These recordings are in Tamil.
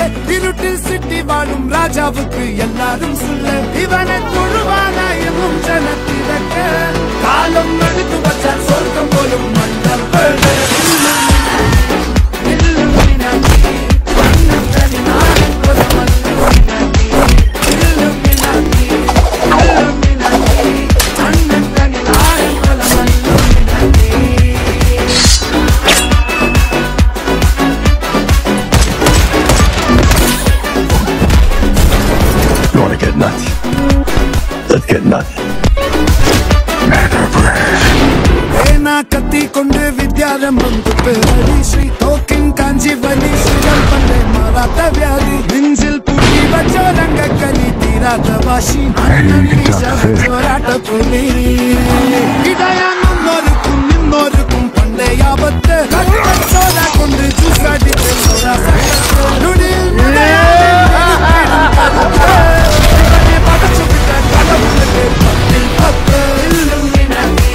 இருட்டில் சிட்டி வாழும் ராஜாவுக்கு எல்லாரும் சொல்ல இவனை தொழுவானாயமும் ஜனத்திறக்க காலம் எடுத்து வச்சால் சொர்க்கம் போலும் மன்னர்கள் You want to get nuts? Let's get nuts. பேனா கத்தி கொண்டு வித்யாரம்பம் துப்புவடி ஸ்ரீ தோக்கின் காஞ்சி வலி ஸ்ரீரம் பண்டை மாறாத வியாதி நெஞ்சில் புள்ளி வச்சோரங்க கலி தீராத வாசி அண்ணன் வீச வச்சோராட்ட புலி இடையான் முன்னோருக்கும் இன்னொருக்கும் பண்டை ஆபத்து கட்டச்சோர கொண்டு ஜூசாடித்து சோரா சக்கத்து நுடில் நுழையாதே இவனை படைச்சு விட்ட கடவுளுக்கு பத்தில் பத்து இல்லுமினாட்டி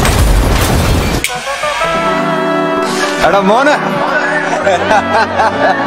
എടാ മോനെ